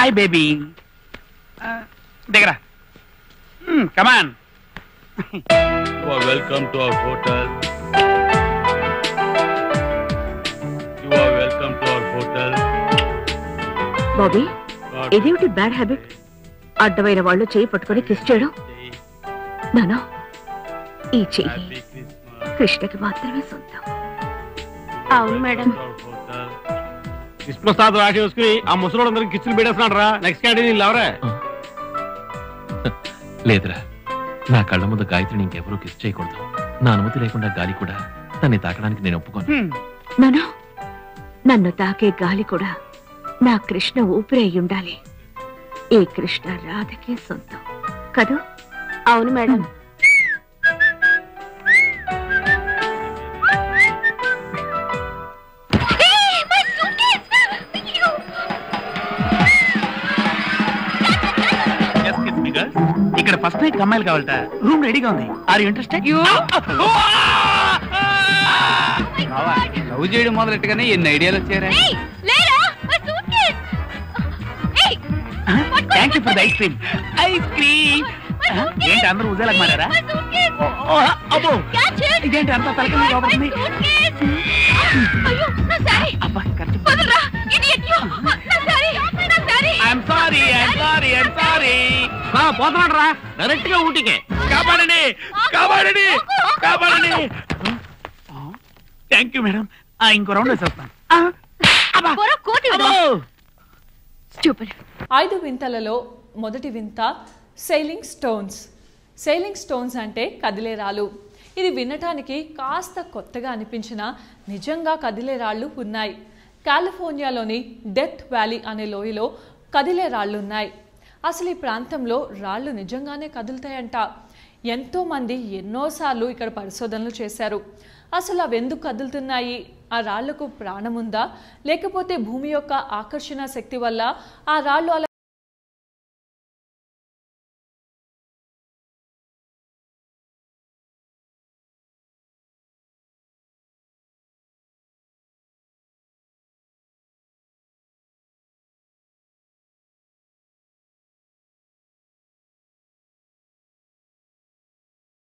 Hi baby దిగరా come on You are welcome to our hotel. You are welcome to our hotel. Bobby God ఇదేమిటి bad habit అడ్డమైన వాళ్ళు చేయి పట్టుకొని kiss చేయడం day. నానా ఈ చెయ్యి Happy Christmas. కృష్ణకి మాత్రమే సొంతం అవును మేడం Our hotel. విష్ణుప్రసాద్ రాసి వేసుకుని ఆ ముసలోడు అందరికి కిచ్చులు పెట్టేస్తున్నాడు రా నెక్స్ట్ క్యాంటీన్ ఎవరే లేదురా నా కళ్ళ ముందు గాయత్రిని ఇంకెవరూ కిస్ చేయకూడదు నా అనుమతి లేకుండా గాలి కూడా తన్ని తాకడానికి నేను ఒప్పుకోను నానా నన్ను తాకే గాలి కూడా నా కృష్ణ ఊపిరి అయి ఉండాలి ఈ కృష్ణ రాధకే సొంతం కదూ అవును మేడం ఇక్కడ ఫస్ట్ నైట్ అమ్మాయిలు కావాలట రూమ్ రెడీగా ఉంది ఆర్ ఇంట్రెస్టెడ్ లవ్ చేయడం మొదలెట్టుగానే ఎన్ని ఐడియాలు వచ్చారా thank you for the ice cream ice cream ఏంటి అందరూ ఉజేలకు మారారా ఓ, అబ్బో ఇదేంటి అంత తలకి మీద పడుతుంది అబ్బా ఖర్చు I'm sorry I'm sorry I'm sorry పోతున్నాడు రా డైరెక్ట్ గా ఊటికే కాపాడండి కాపాడండి కాపాడండి థ్యాంక్ యూ మేడం ఇంకో రౌండ్ వేసేస్తాను చూపరు ఐదు వింతలలో మొదటి వింత సెయిలింగ్ స్టోన్స్ సెయిలింగ్ స్టోన్స్ అంటే కదిలే రాళ్ళు ఇది వినటానికి కాస్త కొత్తగా అనిపించిన నిజంగా కదిలే రాళ్ళు ఉన్నాయి కాలిఫోర్నియాలోని డెత్ వ్యాలీ అనే లోయలో కదిలే రాళ్ళు ఉన్నాయి అసలు ఈ ప్రాంతంలో రాళ్ళు నిజంగానే కదులుతాయంట ఎంతోమంది ఎన్నోసార్లు ఇక్కడ పరిశోధనలు చేశారు అసలు అవి ఎందుకు కదులుతున్నాయి ఆ రాళ్లకు ప్రాణం ఉందా లేకపోతే భూమి యొక్క ఆకర్షణ శక్తి వల్ల ఆ రాళ్ళు అలా